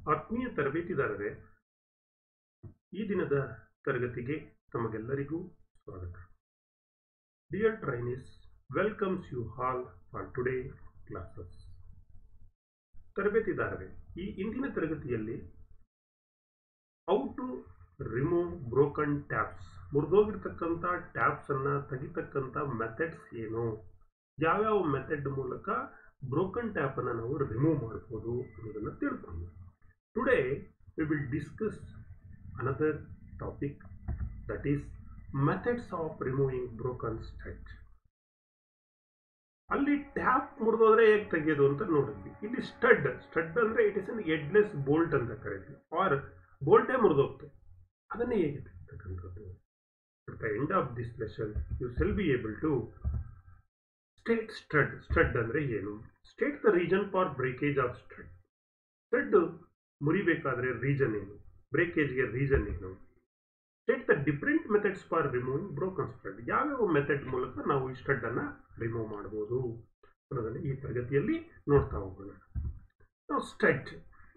ಆತ್ಮೀಯ ತರಬೇತಿದಾರರೇ ಈ ದಿನದ ತರಗತಿಗೆ ತಮಗೆಲ್ಲರಿಗೂ ಸ್ವಾಗತ dear trainees welcomes you all for today classes ತರಬೇತಿದಾರರೇ ಈ ಇಂದಿನ ತರಗತಿಯಲ್ಲಿ how to remove broken taps ಮುರಿದೋಗಿರ್ತಕ್ಕಂಥ ಟ್ಯಾಬ್ಸ್ ಅನ್ನ ತೆಗಿತಕ್ಕಂಥ ಮೆಥಡ್ಸ್ ಏನು ಯಾವ್ಯಾವ ಮೆಥಡ್ ಮೂಲಕ ಬ್ರೋಕನ್ ಟ್ಯಾಪ್ ಅನ್ನ ನಾವು ರಿಮೂವ್ ಮಾಡ್ಬೋದು ಅನ್ನೋದನ್ನ ತಿಳ್ಕೊಂಡು today we will discuss another topic that is methods of removing broken stud ಅಲ್ಲಿ ಟ್ಯಾಪ್ ಮುರಿದೋದ್ರೆ ಹೇಗೆ ತೆಗೆಯೋದು ಅಂತ ನೋಡಿದ್ವಿ ಇಲ್ಲಿ ಸ್ಟಡ್ ಸ್ಟಡ್ ಅಂದ್ರೆ it is an headless bolt ಅಂತ ಕರೀತೀವಿ ಆರ್ ಬೋಲ್ಟೇ ಮುರಿದೋಗ್ತು ಅದನ್ನೇ ಹೇಗೆ ತೆಗೆತಕ್ಕಂಥದ್ದು at the end of this lesson you shall be able to state stud stud ಅಂದ್ರೆ ಏನು state the reason for breakage of stud stud ಮುರಿಬೇಕಾದ್ರೆ ರೀಜನ್ ಏನು ಬ್ರೇಕೇಜ್ಗೆ ರೀಸನ್ ಏನು state the different methods for removing broken stud ಯಾವ್ಯಾವ method ಮೂಲಕ ನಾವು ಈ ಸ್ಟಡ್ ಅನ್ನ ರಿಮೂವ್ ಮಾಡಬಹುದು ಅನ್ನೋದನ್ನ ಈ ತರಗತಿಯಲ್ಲಿ ನೋಡ್ತಾ ಹೋಗೋಣ ನಾವು stud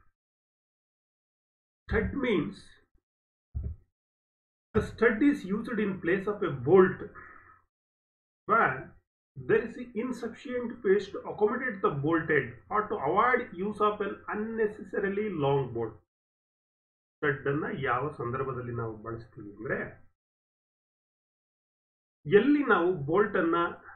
stud means A stud is used in place of a bolt when there is insufficient space to accommodate the bolt head or to avoid use of an unnecessarily long bolt. Stud ಅನ್ನ ಯಾವ ಸಂದರ್ಭದಲ್ಲಿ ನಾವು ಬಳಸ್ತೀವಿ ಅಂದ್ರೆ ಎಲ್ಲಿ ನಾವು bolt ಅನ್ನ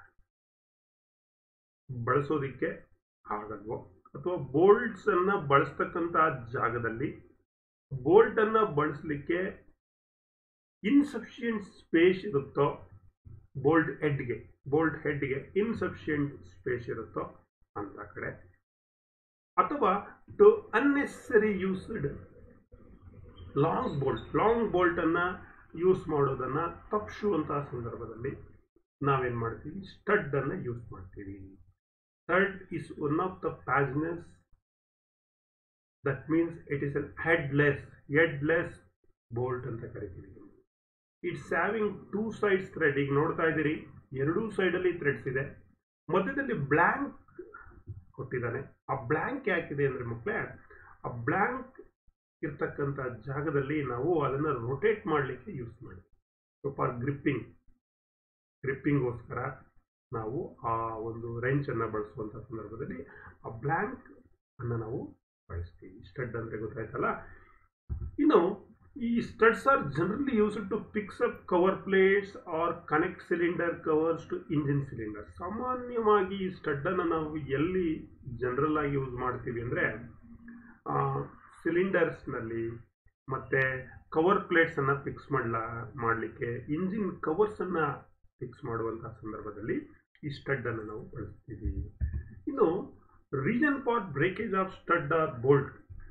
ಬಳಸೋದಿಕ್ಕೆ ಆಗಲ್ವೋ ಅಥವಾ ಬೋಲ್ಟ್ಸ್ ಅನ್ನ ಬಳಸ್ತಕ್ಕಂತ ಜಾಗದಲ್ಲಿ ಬೋಲ್ಟ್ ಅನ್ನ ಬಳಸಲಿಕ್ಕೆ ಇನ್ಸಫಿಷಿಯಂಟ್ ಸ್ಪೇಸ್ ಇರುತ್ತೋ ಬೋಲ್ಟ್ ಹೆಡ್ಗೆ ಬೋಲ್ಟ್ ಹೆಡ್ಗೆ ಇನ್ಸಫಿಷಿಯಂಟ್ ಸ್ಪೇಸ್ ಇರುತ್ತೋ ಅಂತ ಕಡೆ ಅಥವಾ to unnecessary used long bolt long bolt ಅನ್ನ ಯೂಸ್ ಮಾಡೋದನ್ನ ತಪ್ಪಿಸುವಂತಹ ಸಂದರ್ಭದಲ್ಲಿ ನಾವೇನ್ ಮಾಡ್ತೀವಿ ಸ್ಟಡ್ ಅನ್ನ ಯೂಸ್ ಮಾಡ್ತೀವಿ stud is one of the fasteners that means it is an headless headless bolt ಅಂತ ಕರಿತೀವಿ it's having two sides thread ಈಗ ನೋಡ್ತಾ ಇದ್ದೀರಿ ಎರಡೂ ಸೈಡಲ್ಲಿ ಥ್ರೆಡ್ಸ್ ಇದೆ ಮಧ್ಯದಲ್ಲಿ ಬ್ಲ್ಯಾಂಕ್ ಕೊಟ್ಟಿದ್ದಾನೆ ಆ ಬ್ಲ್ಯಾಂಕ್ ಯಾಕಿದೆ ಅಂದ್ರೆ ಮಕ್ಕಳೇ ಆ ಬ್ಲ್ಯಾಂಕ್ ಇರ್ತಕ್ಕಂಥ ಜಾಗದಲ್ಲಿ ನಾವು ಅದನ್ನು ರೊಟೇಟ್ ಮಾಡಲಿಕ್ಕೆ ಯೂಸ್ ಮಾಡ್ತೀವಿ ಫಾರ್ ಗ್ರಿಪ್ಪಿಂಗ್ ಗ್ರಿಪ್ಪಿಂಗೋಸ್ಕರ ನಾವು ಆ ಒಂದು ರೆಂಚನ್ನು ಬಳಸುವಂಥ ಸಂದರ್ಭದಲ್ಲಿ ಆ ಬ್ಲ್ಯಾಂಕ್ ಅನ್ನು ನಾವು ಬಳಸ್ತೀವಿ ಸ್ಟಡ್ ಅಂದರೆ ಗೊತ್ತಾಯ್ತಲ್ಲ ಇನ್ನು ಈ studs are generally used to fix up cover plates or connect cylinder covers to engine cylinder ಸಾಮಾನ್ಯವಾಗಿ ಈ ಸ್ಟಡ್ ಅನ್ನು ನಾವು ಎಲ್ಲಿ ಜನರಲ್ ಆಗಿ ಯೂಸ್ ಮಾಡ್ತೀವಿ ಅಂದ್ರೆ ಸಿಲಿಂಡರ್ಸ್ನಲ್ಲಿ ಮತ್ತೆ ಕವರ್ ಪ್ಲೇಟ್ಸ್ ಅನ್ನ ಫಿಕ್ಸ್ ಮಾಡ್ಲಾ ಮಾಡಲಿಕ್ಕೆ ಇಂಜಿನ್ ಕವರ್ಸ್ ಅನ್ನ ಫಿಕ್ಸ್ ಮಾಡುವಂತಹ ಸಂದರ್ಭದಲ್ಲಿ ಈ ಸ್ಟಡ್ ಅನ್ನು ನಾವು ಬಳಸ್ತೀವಿ ಇನ್ನು reason for breakage of stud or bolt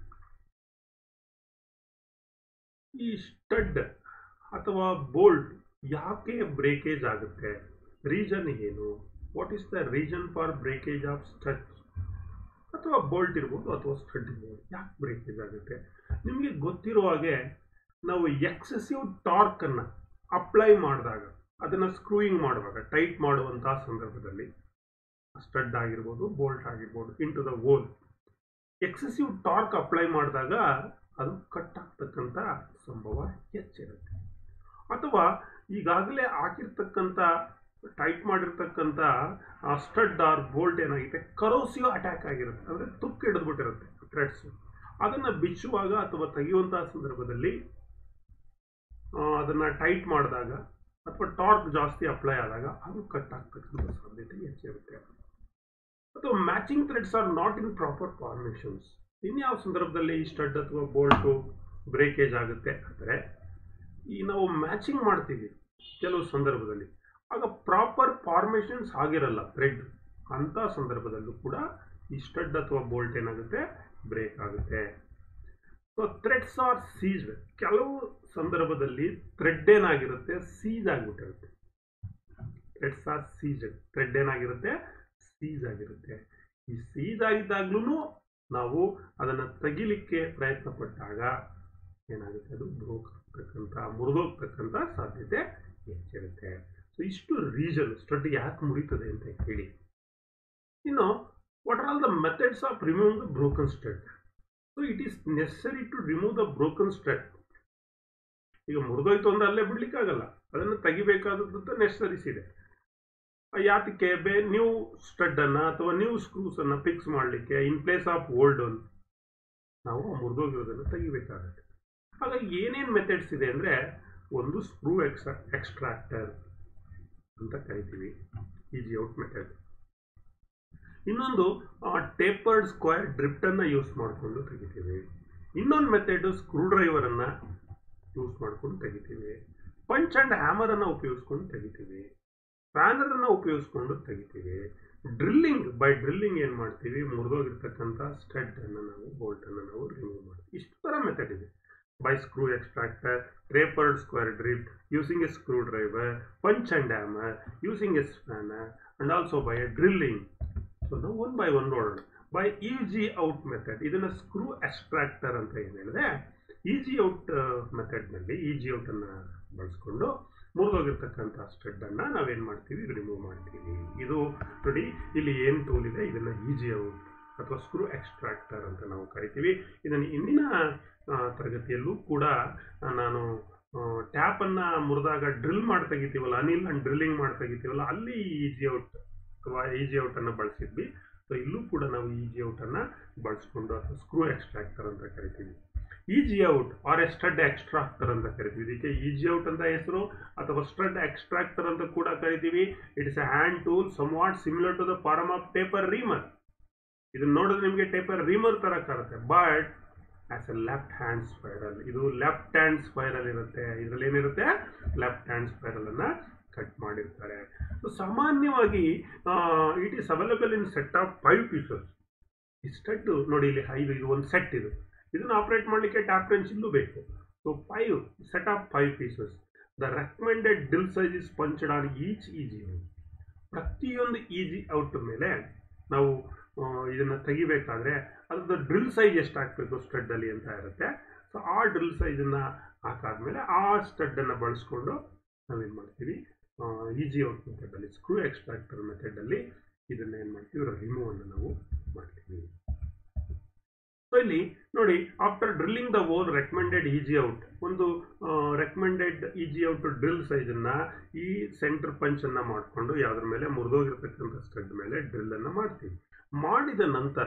ಈ ಸ್ಟಡ್ ಅಥವಾ ಬೋಲ್ಟ್ ಯಾಕೆ ಬ್ರೇಕೇಜ್ ಆಗುತ್ತೆ ರೀಸನ್ ಏನು what is the reason for breakage of stud ಅಥವಾ ಬೋಲ್ಟ್ ಇರ್ಬೋದು ಅಥವಾ ಸ್ಟಡ್ ಇರ್ಬೋದು ಯಾಕೆ ಬ್ರೇಕೇಜ್ ಆಗುತ್ತೆ ನಿಮಗೆ ಗೊತ್ತಿರೋ ಹಾಗೆ ನಾವು ಎಕ್ಸೆಸಿವ್ ಟಾರ್ಕ್ ಅನ್ನ ಅಪ್ಲೈ ಮಾಡಿದಾಗ ಅದನ್ನ ಸ್ಕ್ರೂಯಿಂಗ್ ಮಾಡುವಾಗ ಟೈಟ್ ಮಾಡುವಂತಹ ಸಂದರ್ಭದಲ್ಲಿ ಸ್ಟಡ್ ಆಗಿರ್ಬೋದು ಬೋಲ್ಟ್ ಆಗಿರ್ಬೋದು into the hole excessive torque apply ಮಾಡಿದಾಗ ಅದು ಕಟ್ ಆಗ್ತಕ್ಕಂಥ ಸಂಭವ ಹೆಚ್ಚಿರುತ್ತೆ ಅಥವಾ ಈಗಾಗಲೇ ಹಾಕಿರ್ತಕ್ಕಂಥ ಟೈಟ್ ಮಾಡಿರ್ತಕ್ಕಂಥ ಸ್ಟಡ್ ಆರ್ ಬೋಲ್ಟ್ ಏನಾಗಿದೆ ಕರೋಸಿವ್ ಅಟ್ಯಾಕ್ ಆಗಿರುತ್ತೆ ಅಂದರೆ ತುಕ್ಕು ಹಿಡಿದ್ಬಿಟ್ಟಿರುತ್ತೆ ಥ್ರೆಡ್ಸ್ ಅದನ್ನು ಬಿಚ್ಚುವಾಗ ಅಥವಾ ತೆಗೆಯುವಂತಹ ಸಂದರ್ಭದಲ್ಲಿ ಅದನ್ನು ಟೈಟ್ ಮಾಡಿದಾಗ ಅಥವಾ ಟಾರ್ಕ್ ಜಾಸ್ತಿ ಅಪ್ಲೈ ಆದಾಗ ಅದು ಕಟ್ ಆಗ್ತಕ್ಕಂಥ ಸಾಧ್ಯತೆ ಹೆಚ್ಚಿರುತ್ತೆ ಅಥವಾ matching threads are not in proper formations ಇನ್ಯಾವ ಸಂದರ್ಭದಲ್ಲಿ ಈ ಸ್ಟಡ್ ಅಥವಾ ಬೋಲ್ಟು ಬ್ರೇಕೇಜ್ ಆಗುತ್ತೆ ಅಂದರೆ ಈ ನಾವು ಮ್ಯಾಚಿಂಗ್ ಮಾಡ್ತೀವಿ ಕೆಲವು ಸಂದರ್ಭದಲ್ಲಿ ಆಗ ಪ್ರಾಪರ್ ಫಾರ್ಮೇಷನ್ಸ್ ಆಗಿರಲ್ಲ ಥ್ರೆಡ್ ಅಂತ ಸಂದರ್ಭದಲ್ಲೂ ಕೂಡ ಈ ಸ್ಟಡ್ ಅಥವಾ ಬೋಲ್ಟ್ ಏನಾಗುತ್ತೆ ಬ್ರೇಕ್ ಆಗುತ್ತೆ ಸೊ ಥ್ರೆಡ್ಸ್ ಆರ್ ಸೀಸ್ಡ್ ಕೆಲವು ಸಂದರ್ಭದಲ್ಲಿ ಥ್ರೆಡ್ ಏನಾಗಿರುತ್ತೆ ಸೀಸ್ ಆಗಿಬಿಟ್ಟಿರುತ್ತೆ ಥ್ರೆಡ್ಸ್ ಆರ್ ಸೀಸ್ಡ್ ಥ್ರೆಡ್ ಏನಾಗಿರುತ್ತೆ ಸೀಸ್ ಆಗಿರುತ್ತೆ ಈ ಸೀಸ್ ಆಗಿದ್ದಾಗ್ಲೂ ನಾವು ಅದನ್ನು ತೆಗಿಲಿಕ್ಕೆ ಪ್ರಯತ್ನ ಪಟ್ಟಾಗ ಏನಾಗುತ್ತೆ ಅದು ಬ್ರೋಕ್ ಆಗ್ತಕ್ಕಂಥ ಮುರಿದೋಗ್ತಕ್ಕಂಥ ಸಾಧ್ಯತೆ ಹೆಚ್ಚಿರುತ್ತೆ ಸೊ ಇಷ್ಟು ರೀಸನ್ ಸ್ಟಡ್ ಯಾಕೆ ಮುರಿತದೆ ಅಂತ ಹೇಳಿ ಇನ್ನು what are all the methods of removing the broken stud so it is necessary to remove the broken stud ಈಗ ಮುರಿದೋಯ್ತು ಅಂದ್ರೆ ಅಲ್ಲೇ ಬಿಡ್ಲಿಕ್ಕಾಗಲ್ಲ ಅದನ್ನು ತೆಗಿಬೇಕಾದದ್ದು ನೆಸರೀಸ್ ಇದೆ ಯಾತಕ್ಕೆ ಬೇ ನ್ಯೂ ಸ್ಟಡ್ ಅನ್ನ ಅಥವಾ ನ್ಯೂ ಸ್ಕ್ರೂಸ್ ಅನ್ನ ಫಿಕ್ಸ್ ಮಾಡಲಿಕ್ಕೆ in place of old one ನಾವು ಮುರಿದೋಗಿರೋದನ್ನು ತೆಗಿಬೇಕಾಗತ್ತೆ ಹಾಗಾಗಿ ಏನೇನು ಮೆಥಡ್ಸ್ ಇದೆ ಅಂದರೆ ಒಂದು ಸ್ಕ್ರೂ ಎಕ್ಸ್ಟ್ರಾ ಎಕ್ಸ್ಟ್ರಾಕ್ಟರ್ ಅಂತ ಕರಿತೀವಿ ಈಜಿ ಔಟ್ ಮೆಥಡ್ ಇನ್ನೊಂದು ಟೇಪರ್ಡ್ ಸ್ಕ್ವೇರ್ ಡ್ರಿಫ್ಟನ್ನು ಯೂಸ್ ಮಾಡಿಕೊಂಡು ತೆಗಿತೀವಿ ಇನ್ನೊಂದು ಮೆಥಡ್ ಸ್ಕ್ರೂ ಡ್ರೈವರನ್ನು ಯೂಸ್ ಮಾಡ್ಕೊಂಡು ತೆಗಿತೀವಿ ಪಂಚ್ ಆ್ಯಂಡ್ ಹ್ಯಾಮರನ್ನು ಉಪಯೋಗಿಸ್ಕೊಂಡು ತೆಗಿತೀವಿ ಸ್ಪ್ಯಾನರನ್ನು ಉಪಯೋಗಿಸ್ಕೊಂಡು ತೆಗಿತೀವಿ ಡ್ರಿಲ್ಲಿಂಗ್ ಬೈ ಡ್ರಿಲ್ಲಿಂಗ್ ಏನು ಮಾಡ್ತೀವಿ ಮುರಿದೋಗಿರ್ತಕ್ಕಂಥ ಸ್ಟಡ್ಡನ್ನು ನಾವು ಬೋಲ್ಟನ್ನು ನಾವು ರಿಮೂವ್ ಮಾಡ್ತೀವಿ ಇಷ್ಟು ಥರ ಮೆಥಡ್ ಇದೆ by screw extractor tapered square drift using a screw driver punch and hammer using a spanner and also by a drilling so ನಾವು ಒನ್ ಬೈ ಒನ್ ನೋಡೋಣ by easy out method ಇದನ್ನು screw extractor ಅಂತ ಏನು ಹೇಳಿದೆ easy out ಮೆಥಡ್ನಲ್ಲಿ easy ಔಟನ್ನು ಬಳಸ್ಕೊಂಡು ಮುರಿದೋಗಿರ್ತಕ್ಕಂಥ ಸ್ಟೆಡ್ಡನ್ನು ನಾವೇನು ಮಾಡ್ತೀವಿ ರಿಮೂವ್ ಮಾಡ್ತೀವಿ ಇದು ನೋಡಿ ಇಲ್ಲಿ ಏನು ಟೂಲ್ ಇದೆ ಇದನ್ನು ಇ ಜಿ ಔಟ್ ಅಥವಾ ಸ್ಕ್ರೂ ಎಕ್ಸ್ಟ್ರಾಕ್ಟರ್ ಅಂತ ನಾವು ಕರಿತೀವಿ ಇದನ್ನು ಇಂದಿನ ಆ, ತರಗತಿಯಲ್ಲೂ ಕೂಡ ಆ, ನಾನು ಟ್ಯಾಪನ್ನು ಮುರಿದಾಗ ಡ್ರಿಲ್ ಮಾಡಿ ತೆಗಿತೀವಲ್ಲ ಅನಿಲ್ ಅಂಡ್ ಡ್ರಿಲ್ಲಿಂಗ್ ಮಾಡಿ ತೆಗಿತೀವಲ್ಲ ಅಲ್ಲಿ ಇ ಜಿ ಔಟ್ ಅಥವಾ ಇ ಜಿ ಔಟನ್ನು ಬಳಸಿದ್ವಿ ಸೊ ಇಲ್ಲೂ ಕೂಡ ನಾವು ಇ ಜಿ ಔಟನ್ನು ಬಳಸ್ಕೊಂಡು ಅಥವಾ ಸ್ಕ್ರೂ ಎಕ್ಸ್ಟ್ರಾಕ್ಟರ್ ಅಂತ ಕರಿತೀವಿ easy out or a stud extractor ಅಂತ ಕರಿತೀವಿ ಇದಕ್ಕೆ ಇ ಜಿ ಔಟ್ ಅಂತ ಹೆಸರು ಅಥವಾ ಸ್ಟಡ್ ಎಕ್ಸ್ಟ್ರಾಕ್ಟರ್ ಅಂತ ಕೂಡ ಕರಿತೀವಿ it is a hand tool somewhat similar to the form of taper reamer ಇದನ್ನ ನೋಡಿದ್ರೆ ನಿಮಗೆ ಟೇಪರ್ ರೀಮರ್ ತರ ಕಾಣುತ್ತೆ but as a left hand spiral ಇದು ಲೆಫ್ಟ್ ಹ್ಯಾಂಡ್ ಸ್ಪೈರಲ್ ಇರುತ್ತೆ ಇದರಲ್ಲಿ ಏನಿರುತ್ತೆ ಲೆಫ್ಟ್ ಹ್ಯಾಂಡ್ ಸ್ಪೈರಲ್ ಅನ್ನ ಕಟ್ ಮಾಡಿರ್ತಾರೆ ಸೊ ಸಾಮಾನ್ಯವಾಗಿ it is available in set of five pieces ಇಷ್ಟಟ್ಟು ನೋಡಿ ಇಲ್ಲಿ ಐದು ಇದು ಒಂದು ಸೆಟ್ ಇದು ಇದನ್ನು ಆಪರೇಟ್ ಮಾಡಲಿಕ್ಕೆ ಟ್ಯಾಪ್ ರೆಂಚ್ ಇಲ್ಲೂ ಬೇಕು so five set of five pieces the recommended drill size is punched on each easy ಪ್ರತಿಯೊಂದು ಈಜಿ ಔಟ್ ಮೇಲೆ ನಾವು ಆ, ಇದನ್ನ ತೆಗಿಬೇಕಾದ್ರೆ ಅದ್ರದ್ದು ಡ್ರಿಲ್ ಸೈಜ್ ಎಷ್ಟು ಹಾಕಬೇಕು ಸ್ಟಡ್ಡಲ್ಲಿ ಅಂತ ಇರುತ್ತೆ ಸೊ ಆ ಡ್ರಿಲ್ ಸೈಜನ್ನು ಹಾಕಾದ್ಮೇಲೆ ಆ ಸ್ಟಡ್ಡನ್ನು ಬಳಸ್ಕೊಂಡು ನಾವೇನು ಮಾಡ್ತೀವಿ ಈಜಿ ಔಟ್ ಮೆಥಡಲ್ಲಿ ಸ್ಕ್ರೂ ಎಕ್ಸ್ಟ್ರಾಕ್ಟರ್ ಮೆಥಡಲ್ಲಿ ಇದನ್ನ ಏನು ಮಾಡ್ತೀವಿ ರಿಮೂವ್ ಅನ್ನು ನಾವು ಮಾಡ್ತೀವಿ ಸೊ ಇಲ್ಲಿ ನೋಡಿ after drilling the hole recommended easy out ಒಂದು ರೆಕಮೆಂಡೆಡ್ ಈಜಿ ಔಟ್ ಡ್ರಿಲ್ ಸೈಜನ್ನು ಈ ಸೆಂಟರ್ ಪಂಚನ್ನು ಮಾಡಿಕೊಂಡು ಯಾವುದ್ರ ಮೇಲೆ ಮುರಿದೋಗಿರ್ತಕ್ಕಂಥ ಸ್ಟಡ್ ಮೇಲೆ ಡ್ರಿಲ್ ಅನ್ನು ಮಾಡ್ತೀವಿ ಮಾಡಿದ ನಂತರ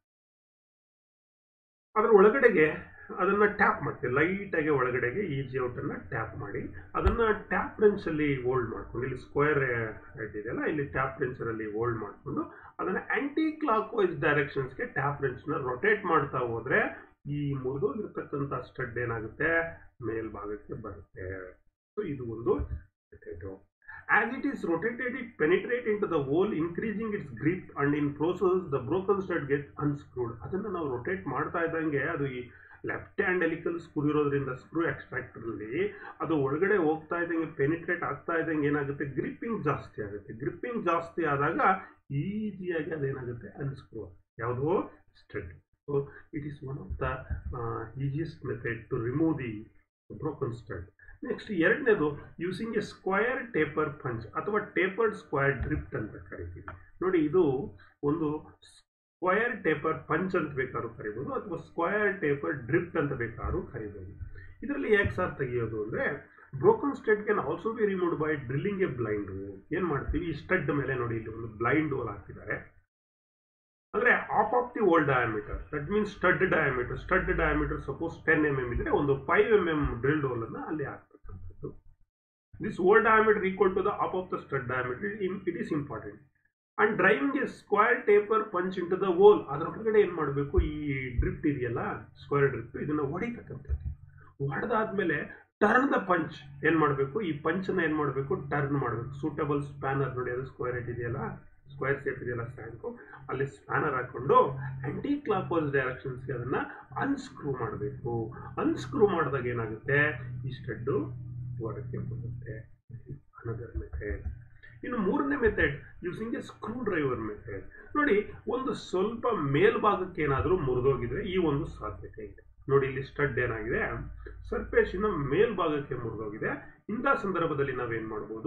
ಅದರ ಒಳಗಡೆಗೆ ಅದನ್ನ ಟ್ಯಾಪ್ ಮಾಡ್ತೀವಿ ಲೈಟಾಗಿ ಒಳಗಡೆಗೆ ಈಜಿ ಔಟನ್ನು ಟ್ಯಾಪ್ ಮಾಡಿ ಅದನ್ನ ಟ್ಯಾಪ್ ರೆಂಚಲ್ಲಿ ಹೋಲ್ಡ್ ಮಾಡ್ಕೊಂಡು ಇಲ್ಲಿ ಸ್ಕ್ವೇರ್ ಹೆಡ್ ಇದೆಯಲ್ಲ ಇಲ್ಲಿ ಟ್ಯಾಪ್ ರೆಂಚರಲ್ಲಿ ಹೋಲ್ಡ್ ಮಾಡಿಕೊಂಡು ಅದನ್ನ ಆಂಟಿ ಕ್ಲಾಕ್ ವೈಸ್ ಡೈರೆಕ್ಷನ್ಸ್ಗೆ ಟ್ಯಾಪ್ ರೆಂಚ್ನ ರೊಟೇಟ್ ಮಾಡ್ತಾ ಹೋದ್ರೆ ಈ ಮುರಿದೋಗಿರ್ತಕ್ಕಂಥ ಸ್ಟಡ್ ಏನಾಗುತ್ತೆ ಮೇಲ್ಭಾಗಕ್ಕೆ ಬರುತ್ತೆ ಸೊ ಇದು ಒಂದು method As it is rotated, it penetrate into the hole, increasing its grip, and in process, the broken stud gets unscrewed. ಅದನ್ನು ನಾವು ರೊಟೇಟ್ ಮಾಡ್ತಾ ಇದ್ದಂಗೆ ಅದು ಈ ಲೆಫ್ಟ್ ಹ್ಯಾಂಡ್ ಎಲಿಕಲ್ ಸ್ಕ್ರೂ ಇರೋದ್ರಿಂದ ಸ್ಕ್ರೂ ಎಕ್ಸ್ಟ್ರಾಕ್ಟರಲ್ಲಿ ಅದು ಒಳಗಡೆ ಹೋಗ್ತಾ ಇದ್ದಂಗೆ ಪೆನಿಟ್ರೇಟ್ ಆಗ್ತಾ ಇದ್ದಂಗೆ ಏನಾಗುತ್ತೆ ಗ್ರಿಪ್ಪಿಂಗ್ ಜಾಸ್ತಿ ಆಗುತ್ತೆ ಗ್ರಿಪ್ಪಿಂಗ್ ಜಾಸ್ತಿ ಆದಾಗ ಈಸಿಯಾಗಿ ಅದೇನಾಗುತ್ತೆ ಅನ್ಸ್ಕ್ರೂ ಯಾವುದು stud so it is one of the easiest method to remove the broken stud next ಎರಡನೇದು using a square taper punch ಅಥವಾ ಟೇಪರ್ಡ್ ಸ್ಕ್ವಯರ್ ಡ್ರಿಫ್ಟ್ ಅಂತ ಕರಿತೀವಿ ನೋಡಿ ಇದು ಒಂದು ಸ್ಕ್ವಯರ್ ಟೇಪರ್ ಪಂಚ್ ಅಂತ ಬೇಕಾದ್ರೂ ಕರಿಬೋದು ಅಥವಾ ಸ್ಕ್ವಯರ್ ಟೇಪರ್ ಡ್ರಿಫ್ಟ್ ಅಂತ ಬೇಕಾದ್ರೂ ಕರಿಬೋದು ಇದರಲ್ಲಿ ಯಾಕೆ ಸರ್ ತೆಗೆಯೋದು ಅಂದರೆ broken stud can also be removed by drilling a blind ಏನು ಮಾಡ್ತೀವಿ ಈ ಸ್ಟಡ್ ಮೇಲೆ ನೋಡಿ ಇಲ್ಲಿ ಒಂದು ಬ್ಲೈಂಡ್ ಹೋಲ್ ಹಾಕಿದ್ದಾರೆ ಅಂದರೆ half of the hole diameter that means stud diameter stud diameter suppose ten M M ಇದ್ರೆ ಒಂದು five M M drilled hole ಅನ್ನ ಅಲ್ಲಿ ಹಾಕ್ತಕ್ಕಂಥದ್ದು this hole diameter equal to the half of the stud diameter it is important and driving a square taper punch into the hole ಅದರ ಒಳಗಡೆ ಏನು ಮಾಡಬೇಕು ಈ ಡ್ರಿಫ್ಟ್ ಇದೆಯಲ್ಲ ಸ್ಕ್ವೇರ್ ಡ್ರಿಫ್ಟ್ ಇದನ್ನ ಹೊಡಿತಕ್ಕಂಥದ್ದು ಹೊಡೆದಾದ್ಮೇಲೆ ಟರ್ನ್ ದ ಪಂಚ್ ಏನು ಮಾಡಬೇಕು ಈ ಪಂಚನ್ನ ಏನು ಮಾಡಬೇಕು ಟರ್ನ್ ಮಾಡಬೇಕು ಸೂಟಬಲ್ ಸ್ಪ್ಯಾನರ್ ನೋಡಿ ಅದು ಸ್ಕ್ವೇರ್ ಏಟ್ ಇದೆಯಲ್ಲ ಸ್ಕ್ವೇರ್ ಶೇಪ್ ಇದೆಯಲ್ಲ ಸ್ಟ್ಯಾಂಕು ಅಲ್ಲಿ ಸ್ಪ್ಯಾನರ್ ಹಾಕೊಂಡು ಆಂಟಿ ಕ್ಲಾಕ್ ವೈಸ್ ಡೈರೆಕ್ಷನ್ಸ್ಗೆ ಅದನ್ನು ಅನ್ಸ್ಕ್ರೂ ಮಾಡಬೇಕು ಅನ್ಸ್ಕ್ರೂ ಮಾಡಿದಾಗ ಏನಾಗುತ್ತೆ ಈ ಸ್ಟಡ್ಡು ಹೊರಕ್ಕೆ ಬರುತ್ತೆ ಅನದರ್ ಮೆಥಡ್ ಇನ್ನು ಮೂರನೇ method using a screw driver method ನೋಡಿ ಒಂದು ಸ್ವಲ್ಪ ಮೇಲ್ಭಾಗಕ್ಕೆ ಏನಾದರೂ ಮುರಿದೋಗಿದ್ರೆ ಈ ಒಂದು ಸಾಧ್ಯತೆ ಇದೆ ನೋಡಿ ಇಲ್ಲಿ ಸ್ಟಡ್ ಏನಾಗಿದೆ ಸರ್ಫೇಸಿನ ಮೇಲ್ಭಾಗಕ್ಕೆ ಮುರಿದೋಗಿದೆ ಇಂಥ ಸಂದರ್ಭದಲ್ಲಿ ನಾವೇನು ಮಾಡ್ಬೋದು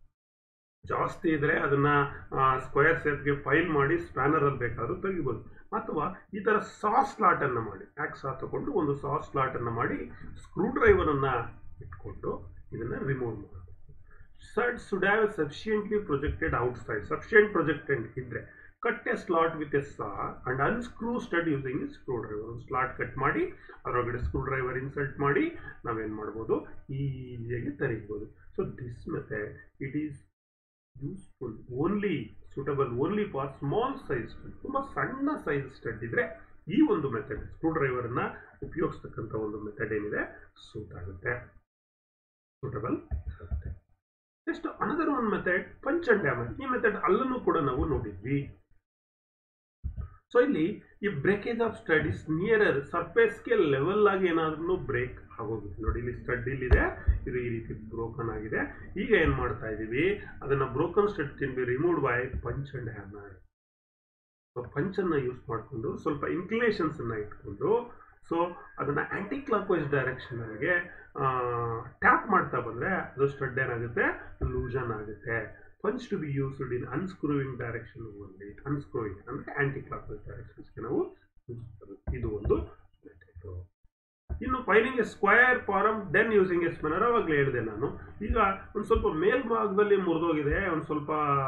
ಜಾಸ್ತಿ ಇದ್ರೆ ಅದನ್ನ ಸ್ಕ್ವೇರ್ ಶೇಪ್ಗೆ ಫೈಲ್ ಮಾಡಿ ಸ್ಪ್ಯಾನರ್ ಅಲ್ಲಿ ಬೇಕಾದ್ರೂ ತೆಗಿಬೋದು ಅಥವಾ ಈ ಥರ ಸಾ ಸ್ಲಾಟನ್ನು ಮಾಡಿ ಆಕ್ಸಾ ತಗೊಂಡು ಒಂದು ಸಾ ಸ್ಲಾಟನ್ನು ಮಾಡಿ ಸ್ಕ್ರೂ ಡ್ರೈವರನ್ನು ಇಟ್ಕೊಂಡು ಇದನ್ನು ರಿಮೂವ್ ಮಾಡಬೇಕು stud should have sufficiently projected outside sufficient projected ಇದ್ದರೆ cut a slot with a saw and unscrew stud using screw driver ಒಂದು ಸ್ಲಾಟ್ ಕಟ್ ಮಾಡಿ ಅದರೊಳಗಡೆ ಸ್ಕ್ರೂ ಡ್ರೈವರ್ ಇನ್ಸರ್ಟ್ ಮಾಡಿ ನಾವೇನು ಮಾಡ್ಬೋದು ಈಸಿಯಾಗಿ ತೆರೀಬೋದು so this method it is useful only suitable only for small size ತುಂಬ ಸಣ್ಣ ಸೈಜ್ ಸ್ಟಡ್ ಇದ್ರೆ ಈ ಒಂದು ಮೆಥಡ್ ಸ್ಕ್ರೂ ಡ್ರೈವರನ್ನ ಉಪಯೋಗಿಸ್ತಕ್ಕಂಥ ಒಂದು ಮೆಥಡ್ ಏನಿದೆ ಸೂಟ್ ಆಗುತ್ತೆ ಸೂಟಬಲ್ ಆಗುತ್ತೆ next another one method punch and hammer ಈ ಮೆಥಡ್ ಅಲ್ಲೂ ಕೂಡ ನಾವು ನೋಡಿದ್ವಿ ಸೊ ಇಲ್ಲಿ ಈ breakage of stud is nearer ಸರ್ಫೇಸ್ಗೆ ಲೆವೆಲ್ ಆಗಿ ಏನಾದ್ರೂ ಬ್ರೇಕ್ ಆಗೋಗಿದೆ ನೋಡಿ ಇಲ್ಲಿ ಸ್ಟಡ್ ಇಲ್ಲಿದೆ ಇದು ಈ ರೀತಿ ಬ್ರೋಕನ್ ಆಗಿದೆ ಈಗ ಏನು ಮಾಡ್ತಾ ಇದ್ದೀವಿ ಅದನ್ನ broken stud can be remove by punch and hammer so ಪಂಚನ್ನು ಯೂಸ್ ಮಾಡಿಕೊಂಡು ಸ್ವಲ್ಪ ಇನ್ಕ್ಲಿನೇಷನ್ಸ್ ಅನ್ನ ಇಟ್ಕೊಂಡು ಸೊ ಅದನ್ನ ಆಂಟಿ ಕ್ಲಾಕ್ ವೈಸ್ ಡೈರೆಕ್ಷನ್ಗೆ ಟ್ಯಾಪ್ ಮಾಡ್ತಾ ಬಂದ್ರೆ ಅದು ಸ್ಟಡ್ ಏನಾಗುತ್ತೆ ಲೂಷನ್ ಆಗುತ್ತೆ punch to be used in unscrewing direction only unscrewing ಅಂದ್ರೆ ಆಂಟಿ ಕ್ಲಾಕ್ ವೈಸ್ ಡೈರೆಕ್ಷನ್ಸ್ಗೆ ನಾವು ಯೂಸ್ ಮಾಡೋದು ಇದು ಒಂದು ಮೆಥಡ್ ಇನ್ನು filing a square form then using a spanner ಅವಾಗಲೇ ಹೇಳಿದೆ ನಾನು ಈಗ ಒಂದು ಸ್ವಲ್ಪ ಮೇಲ್ಭಾಗದಲ್ಲಿ ಮುರಿದೋಗಿದೆ ಒಂದು ಸ್ವಲ್ಪ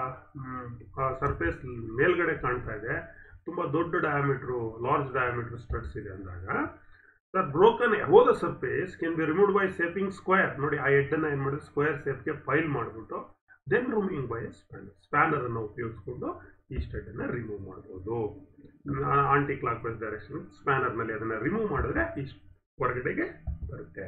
ಸರ್ಫೇಸ್ ಮೇಲ್ಗಡೆ ಕಾಣ್ತಾ ಇದೆ ತುಂಬ ದೊಡ್ಡ ಡಯಾಮೀಟ್ರು ಲಾರ್ಜ್ ಡಯಾಮೀಟ್ರ್ ಸ್ಟಡ್ಸ್ ಇದೆ ಅಂದಾಗ sir broken above the surface can be remove by shaping square ನೋಡಿ ಆ ಹೆಡ್ಡನ್ನು ಏನು ಮಾಡಿದ್ರೆ ಸ್ಕ್ವೇರ್ ಸೇಪ್ಗೆ ಫೈಲ್ ಮಾಡಿಬಿಟ್ಟು then removing by spanner spanner ಅನ್ನು ಉಪಯೋಗಿಸ್ಕೊಂಡು ಈ ಸ್ಟಡ್ಡನ್ನು ರಿಮೂವ್ ಮಾಡ್ಬೋದು ಆಂಟಿ ಕ್ಲಾಕ್ ವೈಸ್ ಡೈರೆಕ್ಷನ್ ಸ್ಪ್ಯಾನರ್ನಲ್ಲಿ ಅದನ್ನು ರಿಮೂವ್ ಮಾಡಿದ್ರೆ ಈ ಹೊರಗಡೆಗೆ ಬರುತ್ತೆ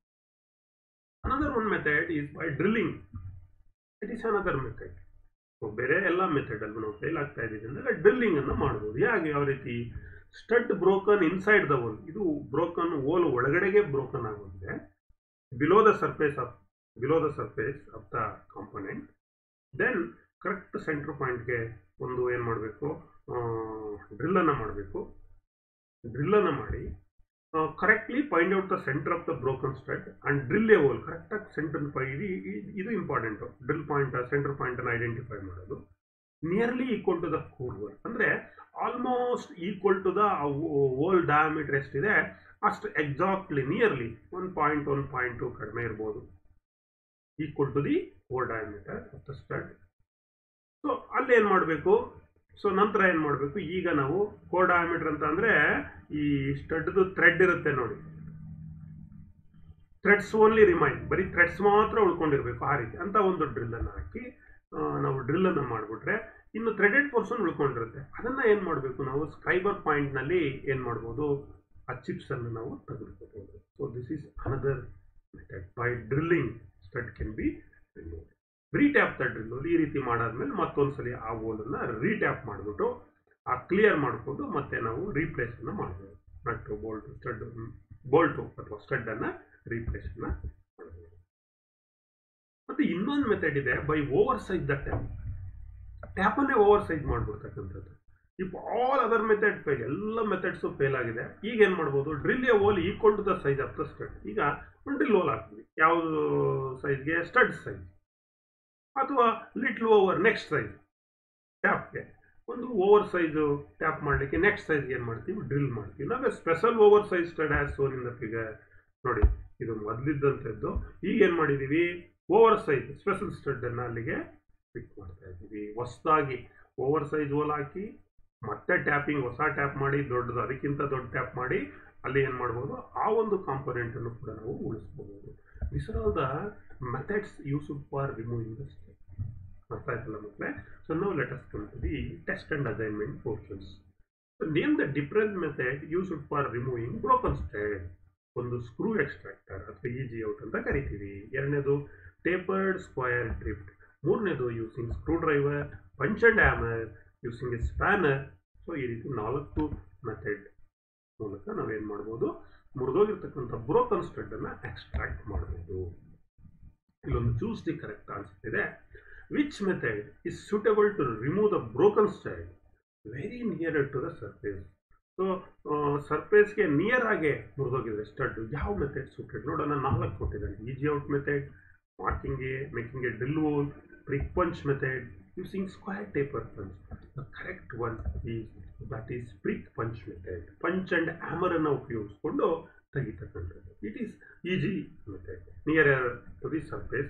another one method is by drilling it is another method ಬೇರೆ ಎಲ್ಲ ಮೆಥಡ್ ಅಲ್ಲೂ ನಾವು ಫೇಲ್ ಆಗ್ತಾ ಇದ್ದೀವಿ ಅಂದರೆ ಡ್ರಿಲ್ಲಿಂಗ್ ಅನ್ನು ಮಾಡ್ಬೋದು ಹೇಗೆ ಯಾವ ರೀತಿ stud broken inside the hole ಇದು ಬ್ರೋಕನ್ ಓಲ್ ಒಳಗಡೆಗೆ ಬ್ರೋಕನ್ ಆಗೋದಿದೆ below the surface of below the surface of the component then correct centre ಪಾಯಿಂಟ್ಗೆ ಒಂದು ಏನು ಮಾಡಬೇಕು ಡ್ರಿಲ್ಲನ್ನು ಮಾಡಬೇಕು ಡ್ರಿಲ್ಲನ್ನು ಮಾಡಿ correctly find out the centre of the broken stud and drill a hole ಕರೆಕ್ಟಾಗಿ ಸೆಂಟರ್ ಇದು ಇದು ಇಂಪಾರ್ಟೆಂಟು ಡ್ರಿಲ್ ಪಾಯಿಂಟ್ ಸೆಂಟರ್ ಪಾಯಿಂಟನ್ನು ಐಡೆಂಟಿಫೈ ಮಾಡೋದು ನಿಯರ್ಲಿ ಈಕ್ವಲ್ ಟು ದ ಕೂರ್ವರ್ ಅಂದರೆ almost equal to the whole diameter ಎಷ್ಟಿದೆ ಅಷ್ಟು exactly nearly one point one point two ಕಡಿಮೆ ಇರ್ಬೋದು equal to the hole diameter of the stud so ಅಲ್ಲಿ ಏನು ಮಾಡಬೇಕು ಸೊ ನಂತರ ಏನು ಮಾಡಬೇಕು ಈಗ ನಾವು ಕೋರ್ ಡಯಾಮೀಟರ್ ಅಂತ ಅಂದರೆ ಈ ಸ್ಟಡ್ದು ಥ್ರೆಡ್ ಇರುತ್ತೆ ನೋಡಿ ಥ್ರೆಡ್ಸ್ ಓನ್ಲಿ ರಿಮೈನ್ ಬರೀ ಥ್ರೆಡ್ಸ್ ಮಾತ್ರ ಉಳ್ಕೊಂಡಿರ್ಬೇಕು ಆ ರೀತಿ ಅಂತ ಒಂದು ಡ್ರಿಲ್ಲನ್ನು ಹಾಕಿ ನಾವು ಡ್ರಿಲ್ಲನ್ನು ಮಾಡಿಬಿಟ್ರೆ ಇನ್ನು ಥ್ರೆಡೆಡ್ ಪೋರ್ಷನ್ ಉಳ್ಕೊಂಡಿರುತ್ತೆ ಅದನ್ನು ಏನು ಮಾಡಬೇಕು ನಾವು ಸ್ಕ್ರೈಬರ್ ಪಾಯಿಂಟ್ನಲ್ಲಿ ಏನು ಮಾಡ್ಬೋದು ಆ ಚಿಪ್ಸನ್ನು ನಾವು ತೆಗೆದುಕೋಬೋದು so this is another method by drilling stud can be remove retap the drill ಈ ರೀತಿ ಮಾಡಾದ್ಮೇಲೆ ಮತ್ತೊಂದ್ಸಲಿ ಆ ಓಲನ್ನು ರೀಟ್ಯಾಪ್ ಮಾಡಿಬಿಟ್ಟು ಆ ಕ್ಲಿಯರ್ ಮಾಡಿಕೊಂಡು ಮತ್ತೆ ನಾವು ರೀಪ್ಲೇಸನ್ನು ಮಾಡ್ಬೋದು ನಟ್ಟು ಬೋಲ್ಟು ಸ್ಟಡ್ ಬೋಲ್ಟು ಅಥವಾ ಸ್ಟಡ್ಡನ್ನು ರೀಪ್ಲೇಸನ್ನು ಮಾಡ್ಬೋದು ಮತ್ತು ಇನ್ನೊಂದು ಮೆಥಡ್ ಇದೆ by over size the tap ಟ್ಯಾಪನ್ನೇ ಓವರ್ ಸೈಜ್ ಮಾಡಿಬಿಡ್ತಕ್ಕಂಥದ್ದು if all other method fail ಎಲ್ಲ ಮೆಥಡ್ಸು ಫೇಲ್ ಆಗಿದೆ ಈಗ ಏನು ಮಾಡ್ಬೋದು drill a hole equal to the size of the stud ಈಗ ಒಂದು ಡ್ರಿಲ್ ಓಲ್ ಹಾಕ್ತೀವಿ ಯಾವುದು ಸೈಜ್ಗೆ ಸ್ಟಡ್ ಸೈಜ್ ಅಥವಾ ಲಿಟ್ಲ್ ಓವರ್ ನೆಕ್ಸ್ಟ್ ಸೈಜ್ ಟ್ಯಾಪ್ಗೆ ಒಂದು ಓವರ್ ಸೈಜು ಟ್ಯಾಪ್ ಮಾಡಲಿಕ್ಕೆ ನೆಕ್ಸ್ಟ್ ಸೈಜ್ಗೆ ಏನು ಮಾಡ್ತೀವಿ ಡ್ರಿಲ್ ಮಾಡ್ತೀವಿ ನಾವೇ special over size stud as shown in the figure ನೋಡಿ ಇದು ಮೊದಲಿದ್ದಂಥದ್ದು ಈಗ ಏನು ಮಾಡಿದ್ದೀವಿ ಓವರ್ ಸೈಜ್ ಸ್ಪೆಷಲ್ ಸ್ಟಡ್ಡನ್ನು ಅಲ್ಲಿಗೆ ಫಿಟ್ ಮಾಡ್ತಾ ಇದ್ದೀವಿ ಹೊಸದಾಗಿ ಓವರ್ ಸೈಜ್ ಓಲ್ ಹಾಕಿ ಮತ್ತೆ ಟ್ಯಾಪಿಂಗ್ ಹೊಸ ಟ್ಯಾಪ್ ಮಾಡಿ ದೊಡ್ಡದು ಅದಕ್ಕಿಂತ ದೊಡ್ಡ ಟ್ಯಾಪ್ ಮಾಡಿ ಅಲ್ಲಿ ಏನು ಮಾಡ್ಬೋದು ಆ ಒಂದು ಕಾಂಪೊನೆಂಟನ್ನು ಕೂಡ ನಾವು ಉಳಿಸ್ಬೋದು this are all the methods used for removing the step ಅರ್ಥ ಆಯ್ತಲ್ಲ ಮಕ್ಕಳೇ so no let us come to the test and assignment portions so name the different method used for removing broken stud ಒಂದು screw extractor ಅಥವಾ easy out ಅಂತ ಕರಿತೀವಿ ಎರಡನೇದು tapered square drift ಮೂರನೇದು using screw driver punch and hammer using a spanner so ಈ ರೀತಿ ನಾಲ್ಕು method ಮೂಲಕ ನಾವೇನು ಮಾಡ್ಬೋದು ಮುರಿದೋಗಿರ್ತಕ್ಕಂಥ ಬ್ರೋಕನ್ ಸ್ಟೆಡ್ಡನ್ನು ಎಕ್ಸ್ಟ್ರಾಕ್ಟ್ ಮಾಡ್ಬೋದು ಇಲ್ಲೊಂದು ಚೂಸ್ ದಿ ಕರೆಕ್ಟ್ ಆನ್ಸರ್ ಇದೆ which method is suitable to remove the broken stud very near to the surface so ಸರ್ಫೇಸ್ಗೆ ನಿಯರ್ ಆಗಿ ಮುರಿದೋಗಿದೆ ಸ್ಟಡ್ ಯಾವ ಮೆಥಡ್ ಸೂಟೆಡ್ ನೋಡೋಣ ನಾಲ್ಕು ಕೊಟ್ಟಿದ್ದಾನೆ easy out method marking a making a drill hole prick punch method using square taper punch. The correct one is that is prick punch method punch and hammer ಅನ್ನು ಉಪಯೋಗಿಸ್ಕೊಂಡು ತೆಗಿತಕ್ಕಂಥದ್ದು it is easy method near to the surface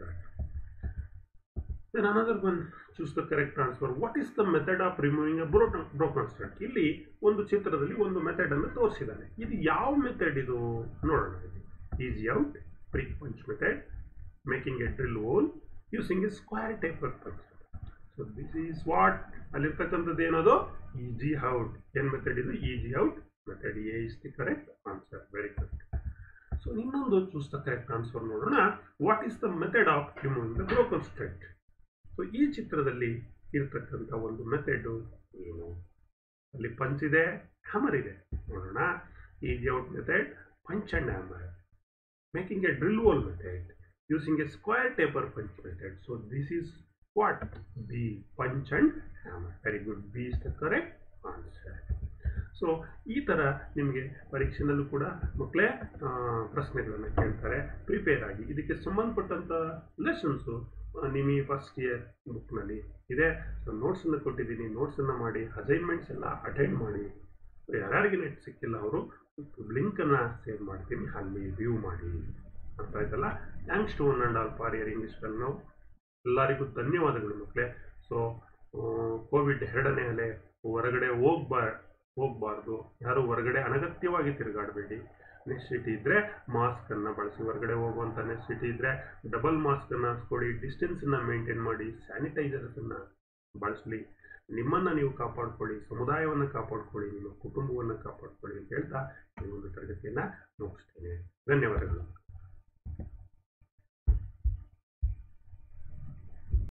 Then another one, choose the correct transfer. What is the method of removing a broken, broken stud? ಇಲ್ಲಿ ಒಂದು ಚಿತ್ರದಲ್ಲಿ ಒಂದು method ಅನ್ನು ತೋರಿಸಿದ್ದಾನೆ ಇದು ಯಾವ ಮೆಥಡ್ ಇದು ನೋಡೋಣ easy out prick punch method making a drill hole using a square taper punch so this is what ಅಲ್ಲಿರ್ತಕ್ಕಂಥದ್ದು ಏನದು ಈಜಿ ಔಟ್ ಏನ್ ಮೆಥಡ್ ಇದು easy out method A is the correct answer very good so ಇನ್ನೊಂದು choose the correct answer ನೋಡೋಣ what is the method of removing the broken stud so ಈ ಚಿತ್ರದಲ್ಲಿ ಇರತಕ್ಕಂಥ ಒಂದು ಮೆಥಡ್ ಏನು ಅಲ್ಲಿ ಪಂಚ್ ಇದೆ ಹ್ಯಾಮರ್ ಇದೆ ನೋಡೋಣ easy out method punch and hammer making a drill hole method using a square taper punch method so this is what B punch and hammer very good B is the correct answer so ಈ ಥರ ನಿಮಗೆ ಪರೀಕ್ಷೆನಲ್ಲೂ ಕೂಡ ಮಕ್ಕಳೇ ಪ್ರಶ್ನೆಗಳನ್ನು ಕೇಳ್ತಾರೆ prepare ಆಗಿ ಇದಕ್ಕೆ ಸಂಬಂಧಪಟ್ಟಂಥ ಲೆಸನ್ಸು ನಿಮ್ಮ ಈ ಫಸ್ಟ್ ಇಯರ್ ಬುಕ್ನಲ್ಲಿ ಇದೆ ಸೊ ನೋಟ್ಸನ್ನು ಕೊಟ್ಟಿದ್ದೀನಿ ನೋಟ್ಸನ್ನು ಮಾಡಿ ಅಸೈನ್ಮೆಂಟ್ಸ್ ಎಲ್ಲ ಅಟೆಂಡ್ ಮಾಡಿ ಯಾರ್ಯಾರಿಗೆ ನೆಟ್ ಸಿಕ್ಕಿಲ್ಲ ಅವರು ಲಿಂಕನ್ನು ಸೇವ್ ಮಾಡ್ತೀನಿ ಅಲ್ಲಿ ವ್ಯೂ ಮಾಡಿ ಅರ್ಥ ಆಯ್ತಲ್ಲ thanks to one and all for year English well ನಾವು ಎಲ್ಲರಿಗೂ ಧನ್ಯವಾದಗಳು ಮಕ್ಕಳೇ ಸೊ ಕೋವಿಡ್ ಎರಡನೇ ಅಲೆ ಹೊರಗಡೆ ಹೋಗ್ಬಾ ಹೋಗಬಾರ್ದು ಯಾರು ಹೊರಗಡೆ ಅನಗತ್ಯವಾಗಿ ತಿರುಗಾಡಬೇಡಿ ನೆಸಿಟಿ ಇದ್ದರೆ ಮಾಸ್ಕನ್ನು ಬಳಸಿ ಹೊರಗಡೆ ಹೋಗುವಂಥ ನೆಸಿಟಿ ಇದ್ದರೆ ಡಬಲ್ ಮಾಸ್ಕನ್ನು ಹಾಕ್ಸ್ಕೊಡಿ ಡಿಸ್ಟೆನ್ಸನ್ನು ಮೇಂಟೈನ್ ಮಾಡಿ ಸ್ಯಾನಿಟೈಸರ್ಸನ್ನು ಬಳಸಲಿ ನಿಮ್ಮನ್ನು ನೀವು ಕಾಪಾಡ್ಕೊಳ್ಳಿ ಸಮುದಾಯವನ್ನು ಕಾಪಾಡ್ಕೊಳ್ಳಿ ನಿಮ್ಮ ಕುಟುಂಬವನ್ನು ಕಾಪಾಡ್ಕೊಳ್ಳಿ ಅಂತ ಹೇಳ್ತಾ ಈ ಒಂದು ತರಗತಿಯನ್ನು ಮುಗಿಸ್ತೇನೆ ಧನ್ಯವಾದಗಳು